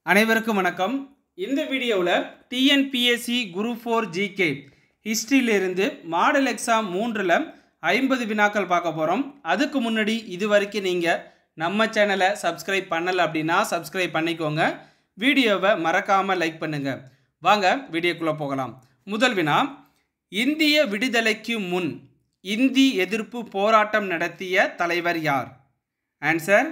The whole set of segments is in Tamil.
அனைவருக்கும் வணக்கம் இந்த வீடியோவில் டிஎன்பிஎஸ்சி குரு ஃபோர் ஜிகே ஹிஸ்ட்ரியிலிருந்து மாடல் எக்ஸாம் மூன்றில் ஐம்பது வினாக்கள் பார்க்க போகிறோம் அதுக்கு முன்னாடி இது வரைக்கும் நீங்கள் நம்ம சேனலை சப்ஸ்கிரைப் பண்ணலை அப்படின்னா சப்ஸ்கிரைப் பண்ணிக்கோங்க வீடியோவை மறக்காமல் லைக் பண்ணுங்கள் வாங்க வீடியோக்குள்ளே போகலாம் முதல் வினா இந்திய விடுதலைக்கு முன் இந்தி எதிர்ப்பு போராட்டம் நடத்திய தலைவர் யார் ஆன்சர்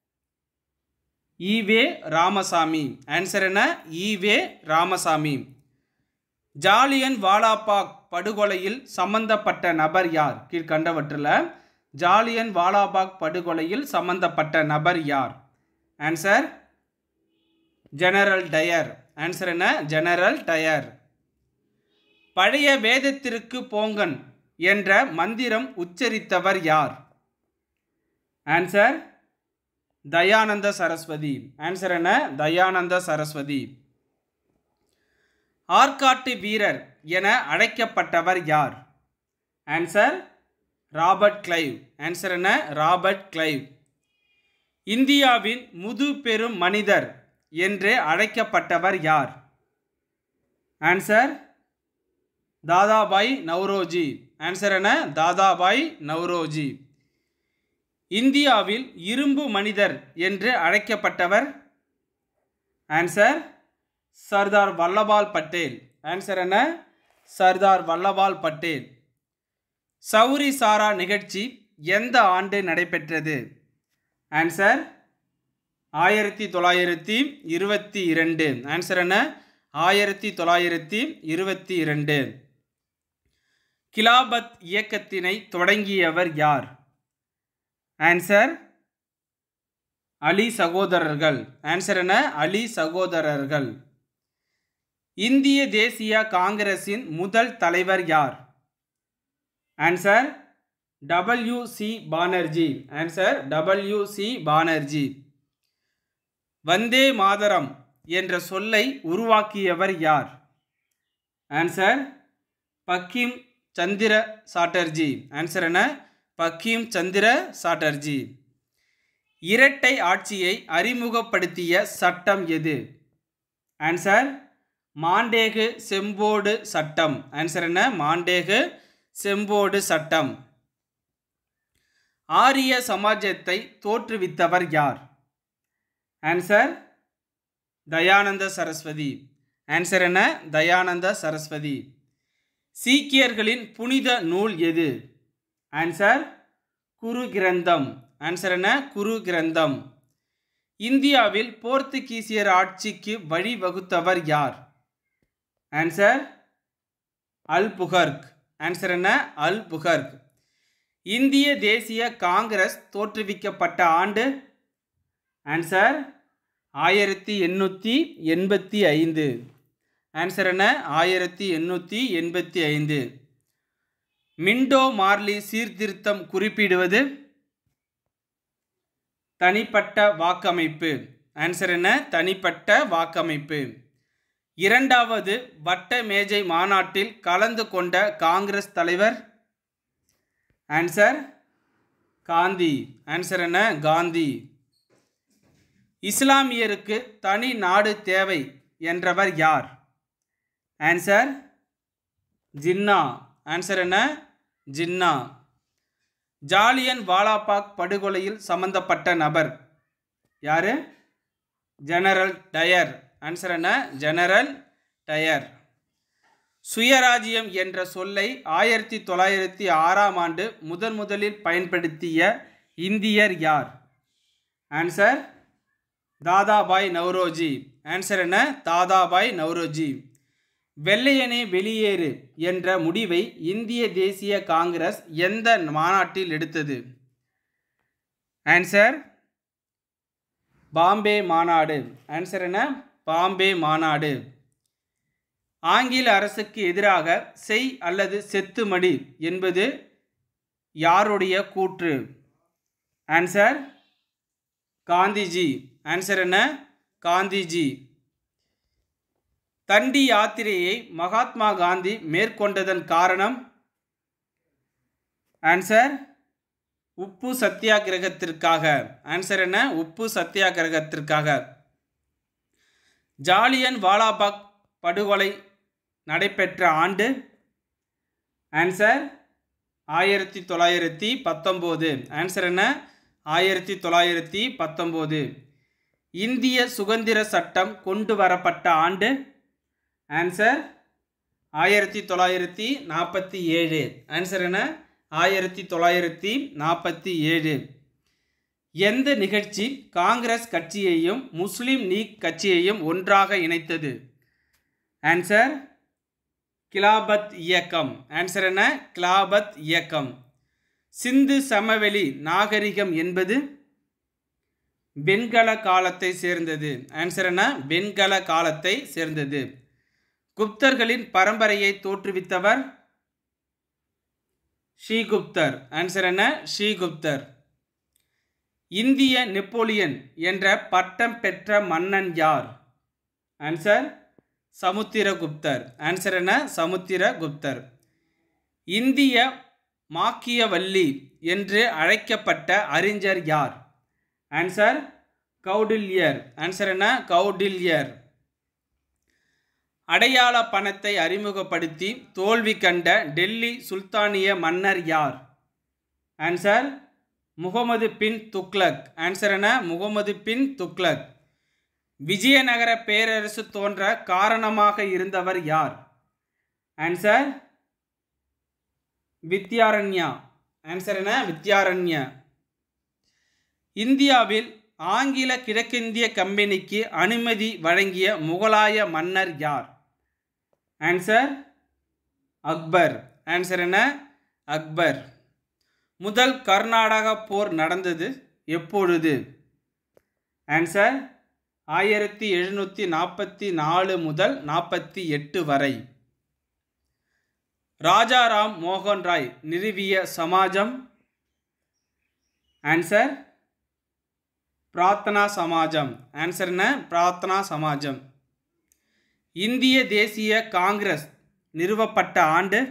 ஈவே ராமசாமி ஆன்சர் என்ன ஈவே ராமசாமி ஜாலியன் வாலாபாக் படுகொலையில் சம்பந்தப்பட்ட நபர் யார் கீழ்கண்டவற்றில் ஜாலியன் வாலாபாக் படுகொலையில் சம்பந்தப்பட்ட நபர் யார் ஆன்சர் ஜெனரல் டயர் ஆன்சர் என்ன ஜெனரல் டயர் பழைய வேதத்திற்கு போங்கன் என்ற மந்திரம் உச்சரித்தவர் யார் ஆன்சர் தயானந்த சரஸ்வதி ஆன்சர் என்ன தயானந்த சரஸ்வதி ஆற்காட்டு வீரர் என அழைக்கப்பட்டவர் யார் ஆன்சர் ராபர்ட் கிளைவ் ஆன்சர் என்ன ராபர்ட் கிளைவ் இந்தியாவின் முது பெரும் மனிதர் என்று அழைக்கப்பட்டவர் யார் ஆன்சர் தாதாபாய் நவ்ரோஜி ஆன்சர் என்ன தாதாபாய் நவ்ரோஜி இந்தியாவில் இரும்பு மனிதர் என்று அழைக்கப்பட்டவர் ஆன்சர் சர்தார் வல்லபால் பட்டேல் ஆன்சர் என்ன சர்தார் வல்லபால் பட்டேல் சௌரி சாரா நிகழ்ச்சி எந்த ஆண்டு நடைபெற்றது ஆன்சர் ஆயிரத்தி தொள்ளாயிரத்தி இருபத்தி இரண்டு ஆன்சர் என்ன ஆயிரத்தி தொள்ளாயிரத்தி இருபத்தி இரண்டு கிலாபத் இயக்கத்தினை தொடங்கியவர் யார் ஆன்சர் அலி சகோதரர்கள் ஆன்சர் என்ன அலி சகோதரர்கள் இந்திய தேசிய காங்கிரசின் முதல் தலைவர் யார் answer W C Banerjee answer W C Banerjee Vande Mataram என்ற சொல்லை உருவாக்கியவர் யார் ஆன்சர் பக்கிம் சந்திர சாட்டர்ஜி ஆன்சர் என்ன பக்கிம் சந்திர சாட்டர்ஜி இரட்டை ஆட்சியை அறிமுகப்படுத்திய சட்டம் எது ஆன்சர் மாண்டேகு செம்போடு சட்டம் ஆன்சர் என்ன மாண்டேகு செம்போடு சட்டம் ஆரிய சமாஜத்தை தோற்றுவித்தவர் யார் ஆன்சர் தயானந்த சரஸ்வதி ஆன்சர் என்ன தயானந்த சரஸ்வதி சீக்கியர்களின் புனித நூல் எது ஆன்சர் குரு கிரந்தம் ஆன்சர் என்ன குரு கிரந்தம் இந்தியாவில் போர்த்துகீசியர் ஆட்சிக்கு வழிவகுத்தவர் யார் ஆன்சர் அல் புகர்க் ஆன்சர் என்ன அல் புகர்க் இந்திய தேசிய காங்கிரஸ் தோற்றுவிக்கப்பட்ட ஆண்டு ஆன்சர் ஆயிரத்தி எண்ணூற்றி எண்பத்தி ஐந்து ஆன்சர் என்ன ஆயிரத்தி எண்ணூற்றி எண்பத்தி ஐந்து மிண்டோ மார்லி சீர்திருத்தம் குறிப்பிடுவது தனிப்பட்ட வாக்கமைப்பு ஆன்சர் என்ன தனிப்பட்ட வாக்கமைப்பு இரண்டாவது வட்ட மேஜை மாநாட்டில் கலந்து கொண்ட காங்கிரஸ் தலைவர் ஆன்சர் காந்தி ஆன்சர் என்ன காந்தி இஸ்லாமியருக்கு தனி நாடு தேவை என்றவர் யார் ஆன்சர் ஜின்னா ஆன்சர் என்ன ஜின்னா ஜாலியன் வாலாபாக் படுகொலையில் சம்பந்தப்பட்ட நபர் யாரு ஜெனரல் டயர் ஆன்சர் என்ன ஜெனரல் டயர் சுயராஜ்யம் என்ற சொல்லை ஆயிரத்தி தொள்ளாயிரத்தி ஆறாம் ஆண்டு முதன் முதலில் பயன்படுத்திய இந்தியர் யார் ஆன்சர் தாதாபாய் நவ்ரோஜி ஆன்சர் என்ன தாதாபாய் நவ்ரோஜி வெள்ளையனே வெளியேறு என்ற முடிவை இந்திய தேசிய காங்கிரஸ் எந்த மாநாட்டில் எடுத்தது ஆன்சர் பாம்பே மாநாடு ஆன்சர் என்ன பாம்பே மாநாடு ஆங்கில அரசுக்கு எதிராக செய் அல்லது செத்துமடி என்பது யாருடைய கூற்று ஆன்சர் காந்திஜி ஆன்சர் என்ன காந்திஜி தண்டி யாத்திரையை மகாத்மா காந்தி மேற்கொண்டதன் காரணம் ஆன்சர் உப்பு சத்தியாகிரகத்திற்காக ஆன்சர் என்ன உப்பு சத்தியாகிரகத்திற்காக ஜாலியன் வாலாபாக் படுகொலை நடைபெற்ற ஆண்டு ஆன்சர் ஆயிரத்தி தொள்ளாயிரத்தி பத்தொம்போது ஆன்சர் என்ன ஆயிரத்தி தொள்ளாயிரத்தி பத்தொம்போது இந்திய சுதந்திர சட்டம் கொண்டு வரப்பட்ட ஆண்டு ஆன்சர் ஆயிரத்தி தொள்ளாயிரத்தி நாற்பத்தி ஏழு ஆன்சர் என்ன ஆயிரத்தி தொள்ளாயிரத்தி நாற்பத்தி ஏழு எந்த நிகழ்ச்சி காங்கிரஸ் கட்சியையும் முஸ்லிம் லீக் கட்சியையும் ஒன்றாக இணைத்தது ஆன்சர் கிலாபத் இயக்கம் ஆன்சர் என்ன கிலாபத் இயக்கம் சிந்து சமவெளி நாகரிகம் என்பது வெண்கல காலத்தை சேர்ந்தது ஆன்சர் என்ன வெண்கல காலத்தை சேர்ந்தது குப்தர்களின் பரம்பரையை தோற்றுவித்தவர் ஸ்ரீகுப்தர் ஆன்சர் என்ன ஸ்ரீகுப்தர் இந்திய நெப்போலியன் என்ற பட்டம் பெற்ற மன்னன் யார் ஆன்சர் சமுத்திரகுப்தர் ஆன்சர் என்ன சமுத்திரகுப்தர் இந்திய மாக்கியவல்லி என்று அழைக்கப்பட்ட அறிஞர் யார் ஆன்சர் கௌடில்யர் ஆன்சர் என்ன கௌடில்யர் அடையாள பணத்தை அறிமுகப்படுத்தி தோல்வி கண்ட டெல்லி சுல்தானிய மன்னர் யார் ஆன்சர் முகமது பின் துக்ளக் ஆன்சர் என்ன முகமது பின் துக்ளக் விஜயநகர பேரரசு தோன்ற காரணமாக இருந்தவர் யார் ஆன்சர் வித்யாரண்யா ஆன்சர் என்ன வித்யாரண்யா இந்தியாவில் ஆங்கில கிழக்கிந்திய கம்பெனிக்கு அனுமதி வழங்கிய முகலாய மன்னர் யார் ஆன்சர் அக்பர் ஆன்சர் என்ன அக்பர் முதல் கர்நாடக போர் நடந்தது எப்பொழுது ஆன்சர் ஆயிரத்தி எழுநூற்றி நாற்பத்தி நாலு முதல் நாற்பத்தி எட்டு வரை ராஜாராம் மோகன் ராய் நிறுவிய சமாஜம் ஆன்சர் பிரார்த்தனா சமாஜம் ஆன்சர் என்ன பிரார்த்தனா சமாஜம் இந்திய தேசிய காங்கிரஸ் நிறுவப்பட்ட ஆண்டு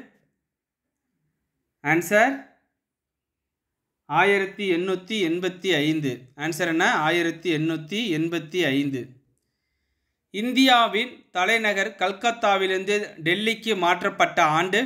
ஆன்சர் ஆயிரத்தி எண்ணூற்றி எண்பத்தி ஐந்து ஆன்சர் என்ன ஆயிரத்தி எண்ணூற்றி எண்பத்தி ஐந்து இந்தியாவின் தலைநகர் கல்கத்தாவிலிருந்து டெல்லிக்கு மாற்றப்பட்ட ஆண்டு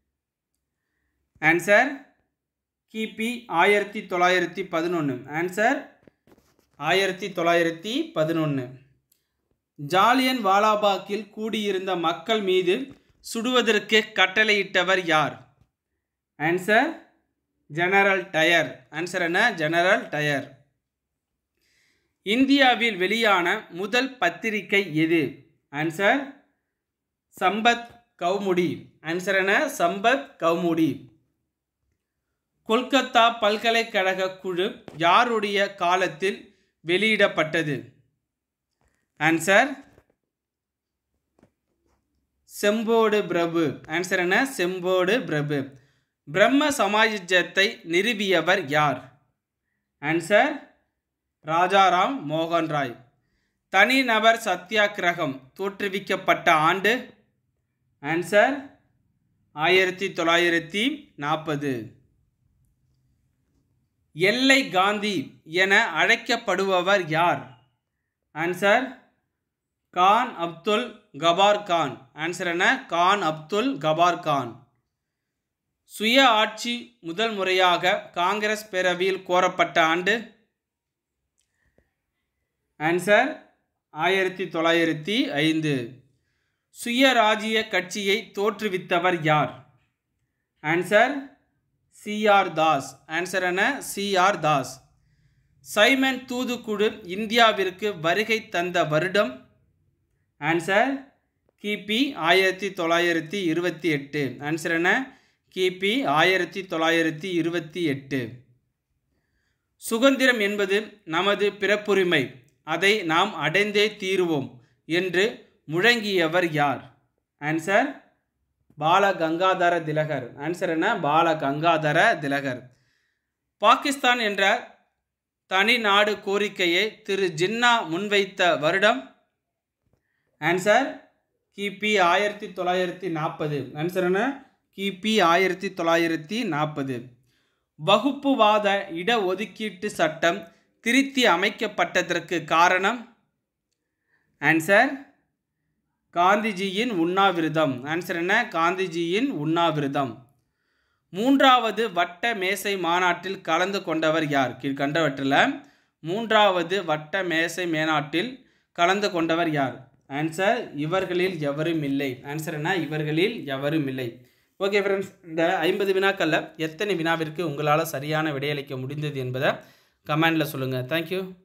ஆன்சர் கிபி ஆயிரத்தி தொள்ளாயிரத்தி பதினொன்று ஆன்சர் ஆயிரத்தி தொள்ளாயிரத்தி பதினொன்று ஜாலியன் வாலாபாக்கில் கூடியிருந்த மக்கள் மீது சுடுவதற்கு கட்டளையிட்டவர் யார் ஆன்சர் ஜெனரல் டயர் ஆன்சர் என்ன ஜெனரல் டயர் இந்தியாவில் வெளியான முதல் பத்திரிகை எது ஆன்சர் சம்பத் கௌமுடி ஆன்சர் என்ன சம்பத் கௌமுடி கொல்கத்தா பல்கலைக்கழக குழு யாருடைய காலத்தில் வெளியிடப்பட்டது ஆன்சர் செம்போடு பிரபு ஆன்சர் என்ன செம்போடு பிரபு பிரம்ம சமாஜத்தை நிறுவியவர் யார் ஆன்சர் ராஜாராம் மோகன் ராய் தனிநபர் சத்தியாகிரகம் தோற்றுவிக்கப்பட்ட ஆண்டு ஆன்சர் ஆயிரத்தி தொள்ளாயிரத்தி நாற்பது எல்லை காந்தி என அழைக்கப்படுபவர் யார் ஆன்சர் கான் அப்துல் கபார் கான் ஆன்சர் என்ன கான் அப்துல் கபார் கான் சுய ஆட்சி முதல் முறையாக காங்கிரஸ் பேரவையில் கோரப்பட்ட ஆண்டு ஆன்சர் ஆயிரத்தி தொள்ளாயிரத்தி ஐந்து சுயராஜ்ய கட்சியை தோற்றுவித்தவர் யார் ஆன்சர் சிஆர் தாஸ் ஆன்சர் என்ன சிஆர் தாஸ் சைமன் தூதுக்குழு இந்தியாவிற்கு வருகை தந்த வருடம் ஆன்சர் கிபி ஆயிரத்தி தொள்ளாயிரத்தி இருபத்தி எட்டு ஆன்சர் என்ன கிபி ஆயிரத்தி தொள்ளாயிரத்தி இருபத்தி எட்டு சுதந்திரம் என்பது நமது பிறப்புரிமை அதை நாம் அடைந்தே தீருவோம் என்று முழங்கியவர் யார் ஆன்சர் பால கங்காதர திலகர் ஆன்சர் என்ன பால கங்காதர திலகர் பாகிஸ்தான் என்ற தனி நாடு கோரிக்கையை திரு ஜின்னா முன்வைத்த வருடம் ஆன்சர் கிபி ஆயிரத்தி தொள்ளாயிரத்தி நாற்பது ஆன்சர் என்ன கிபி ஆயிரத்தி தொள்ளாயிரத்தி நாற்பது வகுப்புவாத இடஒதுக்கீட்டு சட்டம் திருத்தி அமைக்கப்பட்டதற்கு காரணம் ஆன்சர் காந்திஜியின் உண்ணாவிரதம் ஆன்சர் என்ன காந்திஜியின் உண்ணாவிரதம் மூன்றாவது வட்ட மேசை மாநாட்டில் கலந்து கொண்டவர் யார் கீழ்கண்டவற்றில் மூன்றாவது வட்ட மேசை மேனாட்டில் கலந்து கொண்டவர் யார் ஆன்சர் இவர்களில் எவரும் இல்லை ஆன்சர் என்ன இவர்களில் எவரும் இல்லை ஓகே ஃப்ரெண்ட்ஸ் இந்த ஐம்பது வினாக்களில் எத்தனை வினாவிற்கு உங்களால் சரியான விடையளிக்க முடிந்தது என்பதை கமெண்டில் சொல்லுங்கள் தேங்க்யூ